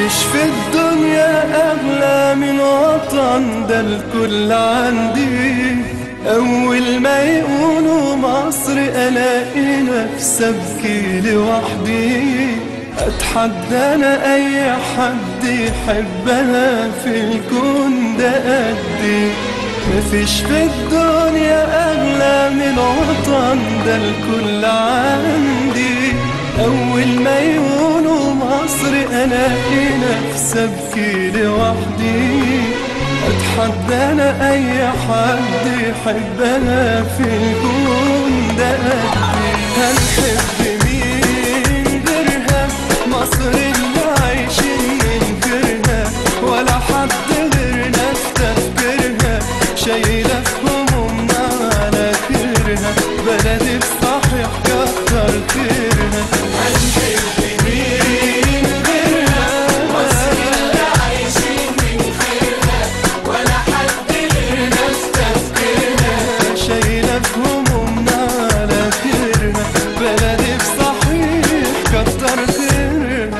مفيش في الدنيا أغلى من وطن ده الكل عندي أول ما يقولوا مصر ألاقي نفسي أبكي لوحدي أتحدى أنا أي حد يحبها في الكون ده قدي مفيش في الدنيا أغلى من وطن ده الكل عندي أول ما يقولوا مصر ألاقي نفسي أبكي لوحدي أتحدى أنا أي حد يحبها في الكون ده قدي هنحب مين غيرها مصر اللي عايشين من غيرها ولا حد غيرنا في تفكيرها شايلة همومنا على كرها بلدي بصحيح كتر خيرها هنحب مين غيرها مصر اللي عايشين من غيرها ولا حد غيرنا في تفكيرها شايلة همومنا على كرها بلدي بصحيح كتر خيرها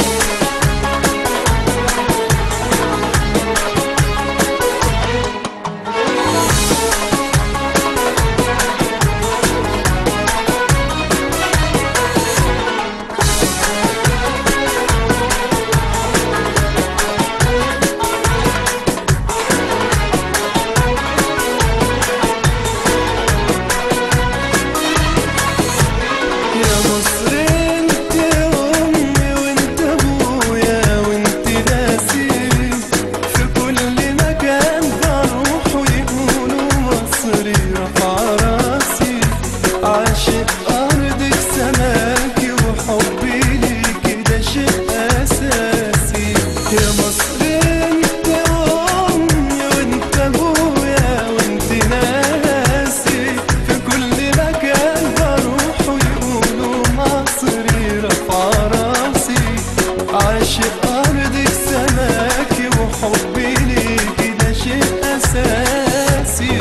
يا مصر انت امي وانت ابويا وانت ناسي في كل مكان بروح ويقولوا مصري رفع راسي عاشق ارضك سماكي وحبي ليكي ده شيء اساسي يا مصر انت امي وانت ابويا وانت ناسي في كل مكان بروح ويقولوا مصري رفع راسي عاشق أرضك سماكي وحبي ليكي ده شيء أساسي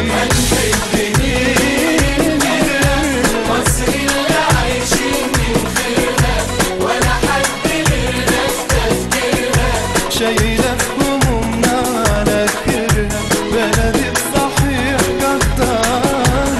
مصر اللي عايشين من غيرها ولا حد غيرنا في تفكيرها شايلة همومنا على كرها بلدي بصحيح كتر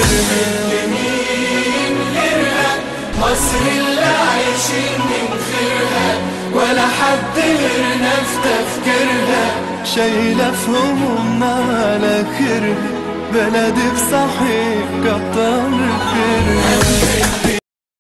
خيرها مصر اللي عايشين من خيرها ولا حد غيرنا في تفكيرها شايلة في همومنا على خيرها بلدي بصحيح كتر خيرها